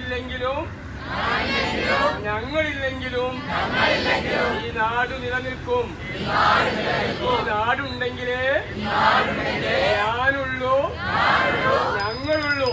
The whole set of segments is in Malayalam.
ഞാനില്ലെങ്കിലും ഞങ്ങളില്ലെങ്കിലും ഈ നാട് നിലനിൽക്കും ഈ നാടുണ്ടെങ്കിലേ ഞാനുള്ളൂ ഞങ്ങളുള്ളൂ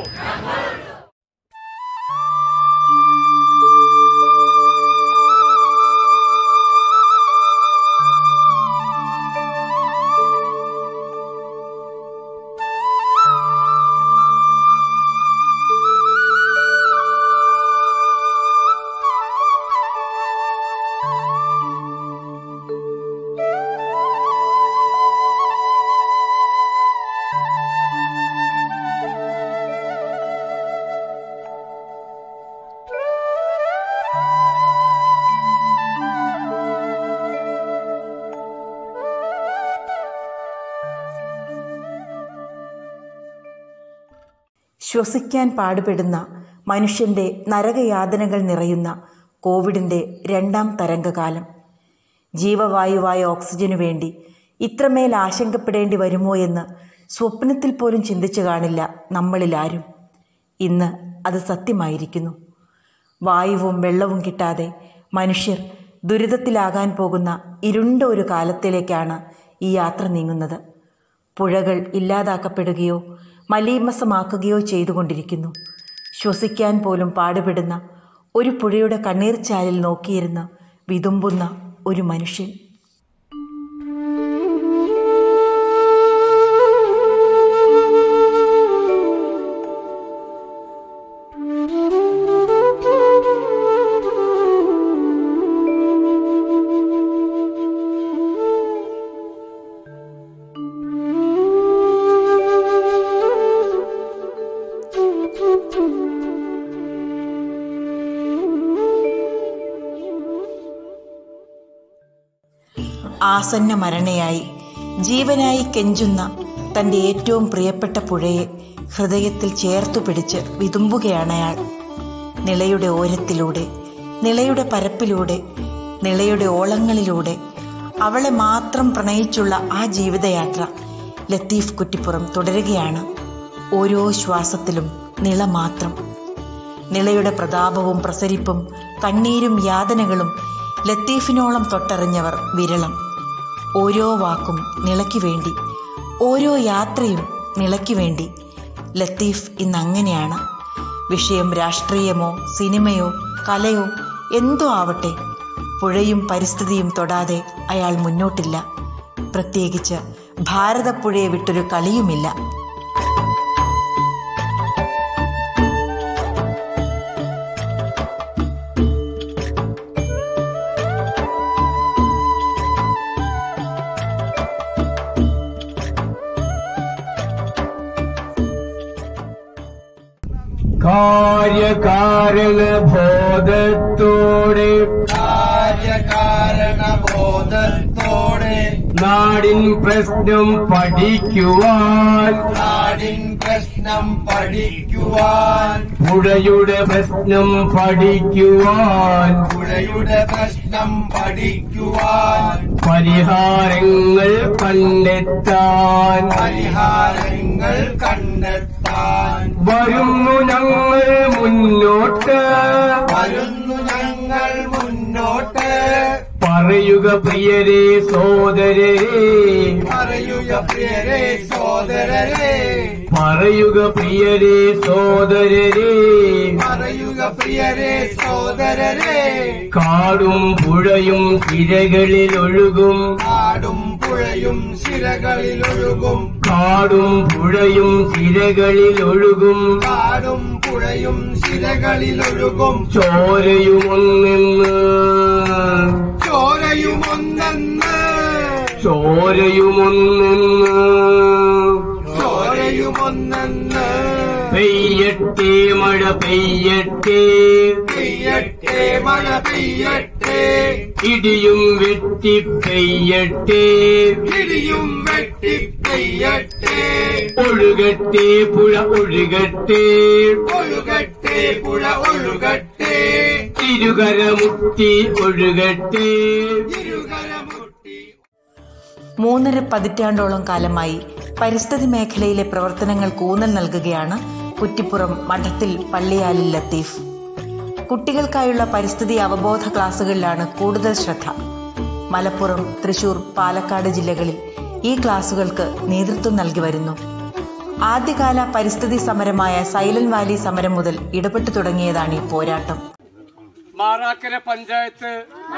ശ്വസിക്കാൻ പാടുപെടുന്ന മനുഷ്യൻ്റെ നരകയാതനകൾ നിറയുന്ന കോവിഡിൻ്റെ രണ്ടാം തരംഗകാലം ജീവവായുവായ ഓക്സിജനു വേണ്ടി ഇത്രമേൽ ആശങ്കപ്പെടേണ്ടി വരുമോ എന്ന് സ്വപ്നത്തിൽ പോലും ചിന്തിച്ചു കാണില്ല നമ്മളിലാരും ഇന്ന് അത് സത്യമായിരിക്കുന്നു വായുവും വെള്ളവും കിട്ടാതെ മനുഷ്യർ ദുരിതത്തിലാകാൻ പോകുന്ന ഇരുണ്ട ഒരു കാലത്തിലേക്കാണ് ഈ യാത്ര നീങ്ങുന്നത് പുഴകൾ ഇല്ലാതാക്കപ്പെടുകയോ മലീമസമാക്കുകയോ ചെയ്തുകൊണ്ടിരിക്കുന്നു ശ്വസിക്കാൻ പോലും പാടുപെടുന്ന ഒരു പുഴയുടെ കണ്ണീർച്ചാലിൽ നോക്കിയിരുന്ന് വിതുമ്പുന്ന ഒരു മനുഷ്യൻ ആസന്ന മരണയായി ജീവനായി കെഞ്ചുന്ന തൻ്റെ ഏറ്റവും പ്രിയപ്പെട്ട പുഴയെ ഹൃദയത്തിൽ ചേർത്തു പിടിച്ച് വിതുമ്പുകയാണ് അയാൾ നിളയുടെ ഓരത്തിലൂടെ നിളയുടെ പരപ്പിലൂടെ നിളയുടെ ഓളങ്ങളിലൂടെ അവളെ മാത്രം പ്രണയിച്ചുള്ള ആ ജീവിതയാത്ര ലത്തീഫ് കുറ്റിപ്പുറം തുടരുകയാണ് ഓരോ ശ്വാസത്തിലും നിള മാത്രം നിളയുടെ പ്രതാപവും പ്രസരിപ്പും കണ്ണീരും യാതനകളും ലത്തീഫിനോളം തൊട്ടറിഞ്ഞവർ വിരളം ഓരോ വാക്കും നിളയ്ക്ക് വേണ്ടി ഓരോ യാത്രയും നിളയ്ക്ക് വേണ്ടി ലത്തീഫ് ഇന്ന് അങ്ങനെയാണ് വിഷയം രാഷ്ട്രീയമോ സിനിമയോ കലയോ എന്തോ ആവട്ടെ പുഴയും പരിസ്ഥിതിയും തൊടാതെ അയാൾ മുന്നോട്ടില്ല പ്രത്യേകിച്ച് ഭാരതപ്പുഴയെ വിട്ടൊരു കളിയുമില്ല കാര്യകാരണ ബോധത്തോടെ കാര്യകാരണബോധത്തോടെ നാടിൻ പ്രശ്നം പഠിക്കുവാൻ നാടിൻ പ്രശ്നം പഠിക്കുവാൻ പുഴയുടെ പ്രശ്നം പഠിക്കുവാൻ പുഴയുടെ പ്രശ്നം പഠിക്കുവാൻ പരിഹാരങ്ങൾ കണ്ടെത്താൻ പരിഹാരങ്ങൾ കണ്ടെത്താൻ വരുന്നു ഞങ്ങൾ മുന്നോട്ട് വരുന്നു ഞങ്ങൾ മുന്നോട്ട് പറയുക പ്രിയരെ സോദരരെ പറയുക പ്രിയരെ സോദരരെ പറയുക പ്രിയരെ സോദരരെ പറയുക പ്രിയരെ സോദരരെ കാടും പുഴയും തിരകളിൽ ഒഴുകും കാടും പുഴയും ശിരകളിൽ ഒഴുകും കാടും പുഴയും തിരകളിൽ ഒഴുകും കാടും പുഴയും ശിരകളിൽ ഒഴുകും ചോരയുമൊന്നെന്ന് ചോരയുമൊന്നെന്ന് ചോരയുമൊന്നെന്ന് ചോരയുമൊന്നെന്ന് പെയ്യട്ടെ മഴ പെയ്യട്ടെ പെയ്യട്ടെ മഴ പെയ്യട്ടെ ഇടിയും വെട്ടി പെയ്യട്ടെ ഇടിയും വെട്ടി പെയ്യട്ടെ ഒഴുകട്ടെ പുഴ ഒഴുകട്ടെ ഒഴുകട്ടെ പുഴ ഒഴുകട്ടെ തിരുകരമുട്ടി ഒഴുകട്ടെ ഇരുകരമുട്ടി മൂന്നര പതിറ്റാണ്ടോളം കാലമായി പരിസ്ഥിതി മേഖലയിലെ പ്രവർത്തനങ്ങൾക്ക് ഊന്നൽ നൽകുകയാണ് കുറ്റിപ്പുറം മഠത്തിൽ പള്ളിയാലിൽ ലത്തീഫ് കുട്ടികൾക്കായുള്ള പരിസ്ഥിതി അവബോധ ക്ലാസുകളിലാണ് കൂടുതൽ ശ്രദ്ധ മലപ്പുറം തൃശൂർ പാലക്കാട് ജില്ലകളിൽ ഈ ക്ലാസുകൾക്ക് നേതൃത്വം നൽകി വരുന്നു ആദ്യകാല പരിസ്ഥിതി സമരമായ സൈലന്റ് വാലി സമരം മുതൽ ഇടപെട്ടു തുടങ്ങിയതാണ് ഈ പോരാട്ടം മാറാക്കര പഞ്ചായത്ത്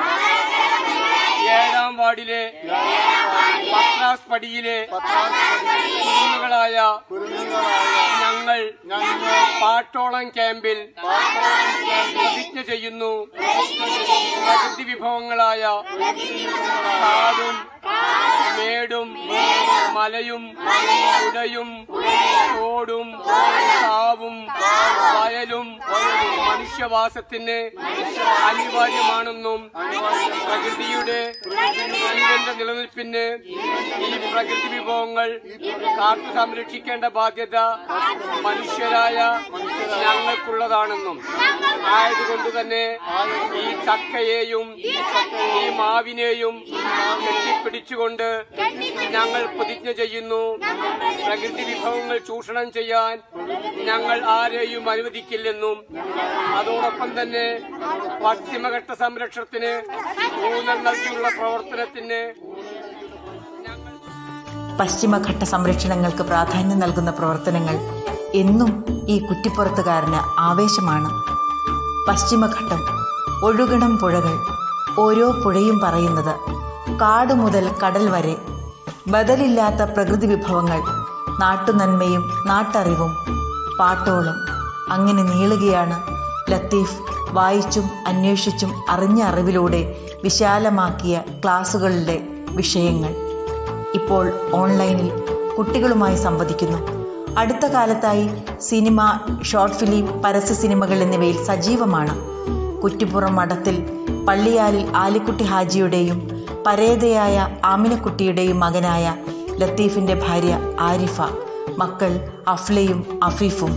ഏഴാം വാർഡിലെ പത്രാസ് പടിയിലെ കുരുന്നുകളായ ഞങ്ങൾ പാട്ടോളം ക്യാമ്പിൽ പ്രതിജ്ഞ ചെയ്യുന്നു പ്രകൃതി വിഭവങ്ങളായ കാടും മേടും മലയും പുഴയും തോടും കാവും വയലും മനുഷ്യവാസത്തിന് അനിവാര്യമാണെന്നും പ്രകൃതിയുടെ ജീവന്റെ നിലനിൽപ്പിന് ഈ പ്രകൃതി വിഭവങ്ങൾ കാത്തു സംരക്ഷിക്കേണ്ട ബാധ്യത മനുഷ്യരായ ഞങ്ങൾക്കുള്ളതാണെന്നും ആയതുകൊണ്ട് തന്നെ ഈ ചക്കയെയും ഈ മാവിനെയും കെട്ടിപ്പിടിച്ചുകൊണ്ട് ഞങ്ങൾ പ്രതിജ്ഞ ചെയ്യുന്നു പ്രകൃതി വിഭവങ്ങൾ ചൂഷണം ചെയ്യാൻ ഞങ്ങൾ ആരെയും അനുവദിക്കില്ലെന്നും അതോടൊപ്പം തന്നെ പശ്ചിമഘട്ട സംരക്ഷണത്തിന് ഊന്നൽ നൽകിയുള്ള പ്രവർത്തനത്തിന് ഞങ്ങൾ പശ്ചിമഘട്ട സംരക്ഷണങ്ങൾക്ക് പ്രാധാന്യം നൽകുന്ന പ്രവർത്തനങ്ങൾ എന്നും ഈ കുറ്റിപ്പുറത്തുകാരന് ആവേശമാണ് പശ്ചിമഘട്ടം ഒഴുകണം പുഴകൾ ഓരോ പുഴയും പറയുന്നത് കാട് മുതൽ കടൽ വരെ ബദലില്ലാത്ത പ്രകൃതി വിഭവങ്ങൾ നാട്ടുനന്മയും നാട്ടറിവും പാട്ടോളം അങ്ങനെ നീളുകയാണ് ലത്തീഫ് വായിച്ചും അന്വേഷിച്ചും അറിഞ്ഞ അറിവിലൂടെ വിശാലമാക്കിയ ക്ലാസുകളുടെ വിഷയങ്ങൾ ഇപ്പോൾ ഓൺലൈനിൽ കുട്ടികളുമായി സംവദിക്കുന്നു അടുത്ത കാലത്തായി സിനിമ ഷോർട്ട് ഫിലിം പരസ്യ സിനിമകൾ എന്നിവയിൽ സജീവമാണ് കുറ്റിപ്പുറം മഠത്തിൽ പള്ളിയാലിൽ ആലിക്കുട്ടി ഹാജിയുടെയും പരേതയായ ആമിനക്കുട്ടിയുടെയും മകനായ ലത്തീഫിന്റെ ഭാര്യ ആരിഫ മക്കൾ അഫ്ലയും അഫീഫും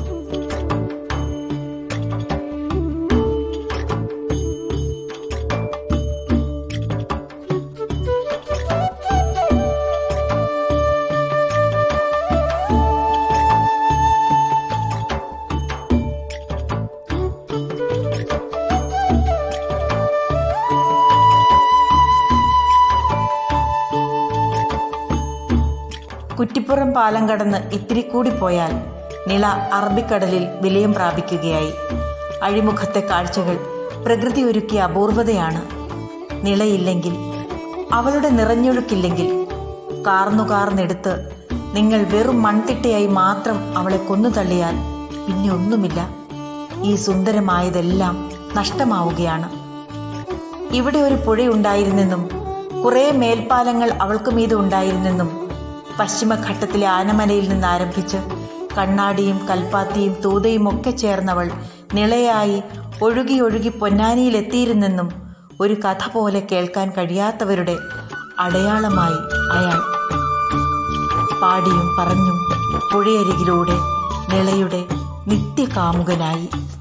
കുറ്റിപ്പുറം പാലം കടന്ന് ഇത്തിരി കൂടി പോയാൽ നിള അറബിക്കടലിൽ വിലയം പ്രാപിക്കുകയായി അഴിമുഖത്തെ കാഴ്ചകൾ പ്രകൃതി ഒരുക്കിയ അപൂർവതയാണ് നിളയില്ലെങ്കിൽ അവളുടെ നിറഞ്ഞൊഴുക്കില്ലെങ്കിൽ കാർന്നു കാർന്നെടുത്ത് നിങ്ങൾ വെറും മൺതിട്ടയായി മാത്രം അവളെ കൊന്നു തള്ളിയാൽ പിന്നെ ഒന്നുമില്ല ഈ സുന്ദരമായതെല്ലാം നഷ്ടമാവുകയാണ് ഇവിടെ ഒരു പുഴയുണ്ടായിരുന്നെന്നും കുറേ മേൽപ്പാലങ്ങൾ അവൾക്ക് മീതെ ഉണ്ടായിരുന്നെന്നും പശ്ചിമഘട്ടത്തിലെ ആനമലയിൽ നിന്ന് ആരംഭിച്ച് കണ്ണാടിയും കൽപ്പാത്തിയും തൂതയും ഒക്കെ ചേർന്നവൾ നിളയായി ഒഴുകി ഒഴുകി പൊന്നാനിയിലെത്തിയിരുന്നെന്നും ഒരു കഥ പോലെ കേൾക്കാൻ കഴിയാത്തവരുടെ അടയാളമായി അയാൾ പാടിയും പറഞ്ഞും പുഴയരികിലൂടെ നിളയുടെ നിത്യകാമുകനായി